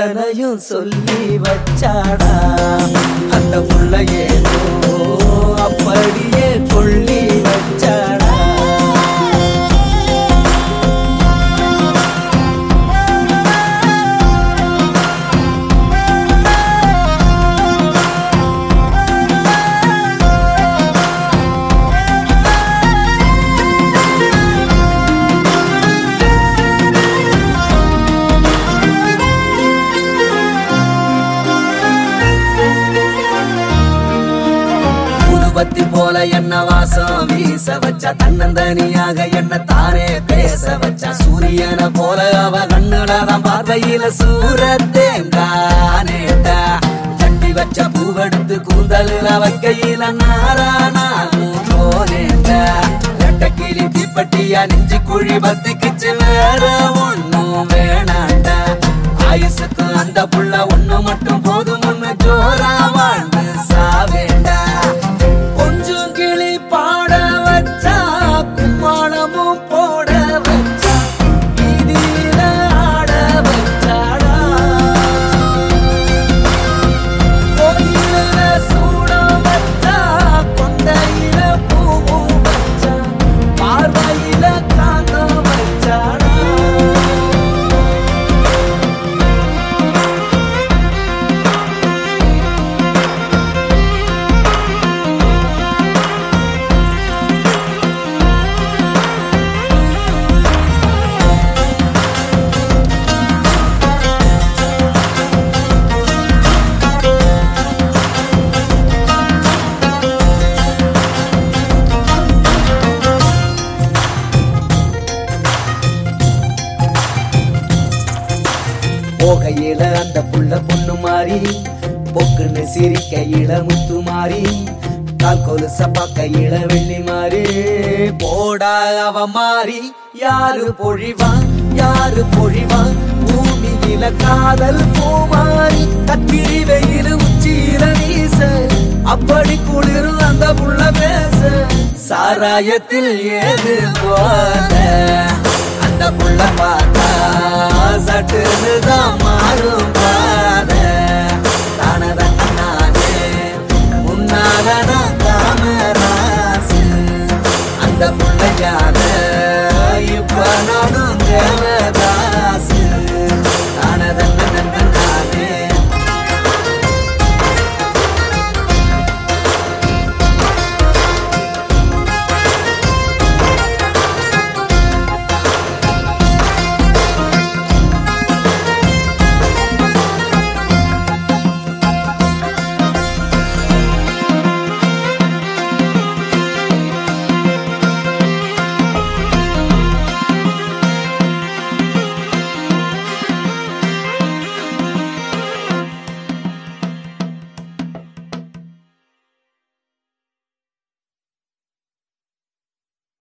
அத்தனையும் சொல்லி வச்சாடா அந்த புள்ள ஏதோ அப்படியே கொள்ளி வச்சாடா உருவத்தி போல என்ன வாசம் வீச வச்சா தன்னந்தனியாக என்ன தானே பேச வச்சா சூரியனை போல அவ கண்ணுலதான் பார்வையில சூரத்தேங்கானேட்டா தட்டி வச்ச பூவெடுத்து கூந்தலுல வைக்கையில நாரானானும் போனேட்டா ரெட்டக்கிளி தீப்பட்டியா நெஞ்சு குழி பத்திக்குச்சு வேற ஒண்ணும் வேணாண்டா ஆயுசுக்கு அந்த புள்ள ஒண்ணு மட்டும் போதும் ஒண்ணு ஜோரா வாழ்ந்து சாவேண்டா கொஞ்சம் கிளி பாட வச்சா கும்மாளமும் போட வச்சா வீதியில ஆட வச்சாடா கோயில சூட வச்சா கொண்டையில பூவும் வச்சா பார்வையில காண வச்சாடா போகையில அந்த புள்ள பொண்ணு மாறி பொக்குன்னு சிரிக்கையில முத்து மாறி கால் கொலுச பார்க்கையில வெள்ளி மாறி போடா அவ மாறி யாரு பொழிவான் யாரு பொழிவான் பூமியில காதல் பூமாரி கத்திரி வெயில் உச்சியில வீச அப்படி குளிரும் அந்த புள்ள பேச சாராயத்தில் ஏது போத அந்த புள்ள பார்த்தா சட்டுன்னு தான் மாறும் பாரு